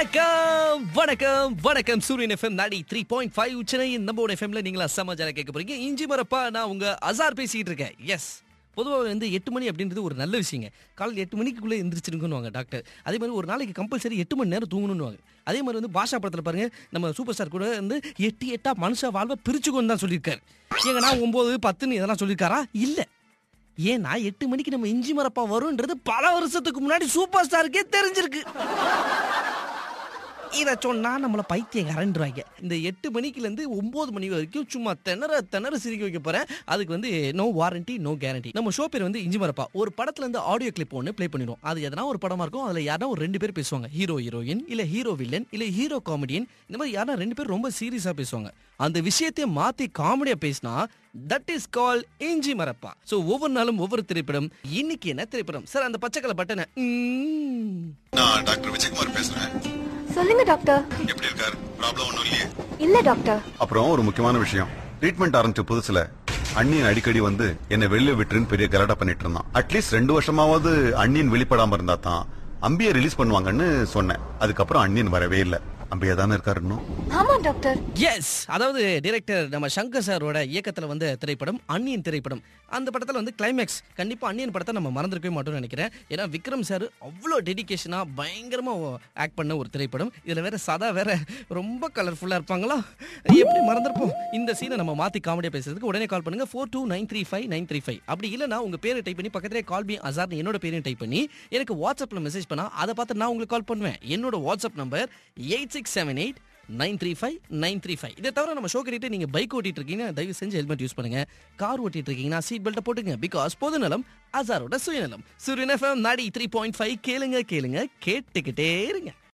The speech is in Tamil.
வணக்கம் வணக்கம் வணக்கம் சூரியன் எஃப்எம் நாடி த்ரீ பாயிண்ட் ஃபைவ் சென்னை நம்ம எஃப்எம்ல நீங்களா சமாச்சாரம் கேட்க போறீங்க இஞ்சி மரப்பா நான் உங்க அசார் பேசிட்டு இருக்கேன் எஸ் பொதுவாக வந்து எட்டு மணி அப்படின்றது ஒரு நல்ல விஷயங்க காலையில் எட்டு மணிக்குள்ளே எந்திரிச்சிருக்குன்னு டாக்டர் அதே மாதிரி ஒரு நாளைக்கு கம்பல்சரி எட்டு மணி நேரம் தூங்கணும்னு அதே மாதிரி வந்து பாஷா படத்தில் பாருங்க நம்ம சூப்பர் ஸ்டார் கூட வந்து எட்டு எட்டா மனுஷ வாழ்வை பிரிச்சுக்கொண்டு தான் சொல்லியிருக்காரு ஏங்க நான் ஒன்பது பத்துன்னு இதெல்லாம் சொல்லியிருக்காரா இல்லை ஏன்னா எட்டு மணிக்கு நம்ம இஞ்சி மரப்பா வரும்ன்றது பல வருஷத்துக்கு முன்னாடி சூப்பர் ஸ்டாருக்கே தெரிஞ்சிருக்கு இதை சொன்னா நம்மள பைத்தியம் கரண்டுவாங்க இந்த எட்டு மணிக்குல இருந்து ஒன்பது மணி வரைக்கும் சும்மா திணற திணற சிரிக்க வைக்க போறேன் அதுக்கு வந்து நோ வாரண்டி நோ கேரண்டி நம்ம ஷோ பேர் வந்து இஞ்சி மரப்பா ஒரு படத்துல இருந்து ஆடியோ கிளிப் ஒன்று ப்ளே பண்ணிடுவோம் அது எதனா ஒரு படமா இருக்கும் அதுல யாரா ஒரு ரெண்டு பேர் பேசுவாங்க ஹீரோ ஹீரோயின் இல்ல ஹீரோ வில்லன் இல்ல ஹீரோ காமெடியன் இந்த மாதிரி யாரா ரெண்டு பேர் ரொம்ப சீரியஸா பேசுவாங்க அந்த விஷயத்தையே மாத்தி காமெடியா பேசினா தட் இஸ் கால் இஞ்சி மரப்பா சோ ஒவ்வொரு நாளும் ஒவ்வொரு திரைப்படம் இன்னைக்கு என்ன திரைப்படம் சார் அந்த பச்சை கலர் பட்டனை ம். நான் டாக்டர் விஜயகுமார் பேசுறேன் சொல்லுங்க டாக்டர் எப்படி இருக்கார் ப்ராப்ளம் ஒண்ணும் இல்லையே இல்ல டாக்டர் அப்புறம் ஒரு முக்கியமான விஷயம் ட்ரீட்மெண்ட் ஆரம்பிச்ச புதுசுல அண்ணியன் அடிக்கடி வந்து என்ன வெளில விட்டுருன்னு பெரிய கலாட்டா பண்ணிட்டு இருந்தான் அட்லீஸ்ட் ரெண்டு வருஷமாவது அண்ணியன் வெளிப்படாம இருந்தா தான் அம்பியை ரிலீஸ் பண்ணுவாங்கன்னு சொன்னேன் அதுக்கப்புறம் அண்ணியன் வரவே இல்ல அம்பியா தானே இருக்காரு இன்னும் ஆமா டாக்டர் எஸ் அதாவது டைரக்டர் நம்ம சங்கர் சாரோட இயக்கத்துல வந்த திரைப்படம் அன்னியன் திரைப்படம் அந்த படத்துல வந்து கிளைமேக்ஸ் கண்டிப்பா அன்னியன் படத்தை நம்ம மறந்துருக்கவே மாட்டோம்னு நினைக்கிறேன் ஏன்னா விக்ரம் சார் அவ்வளோ டெடிகேஷனா பயங்கரமா ஆக்ட் பண்ண ஒரு திரைப்படம் இதுல வேற சதா வேற ரொம்ப கலர்ஃபுல்லா இருப்பாங்களா எப்படி மறந்துருப்போம் இந்த சீனை நம்ம மாத்தி காமெடியா பேசுறதுக்கு உடனே கால் பண்ணுங்க four two nine three five nine three five அப்படி இல்லைனா உங்க பேரை டைப் பண்ணி பக்கத்திலே கால் பி அசார் என்னோட பேரையும் டைப் பண்ணி எனக்கு வாட்ஸ்அப்ல மெசேஜ் பண்ணா அதை பார்த்து நான் உங்களுக்கு கால் பண்ணுவேன் என்னோட WhatsApp number eight six seven eight nine three five nine three five இதை தவிர நம்ம ஷோ கேட்டு நீங்க பைக் ஓட்டிட்டு இருக்கீங்க தயவு செஞ்சு ஹெல்மெட் யூஸ் பண்ணுங்க கார் ஓட்டிட்டு இருக்கீங்கன்னா சீட் பெல்ட்டை போட்டுங்க பிகாஸ் பொது நலம் அசாரோட சுயநலம் சூரியன் எஃப்எம் நாடி த்ரீ பாயிண்ட் ஃபைவ் கேளுங்க கேளுங்க கேட்டுக்கிட்டே இருங்க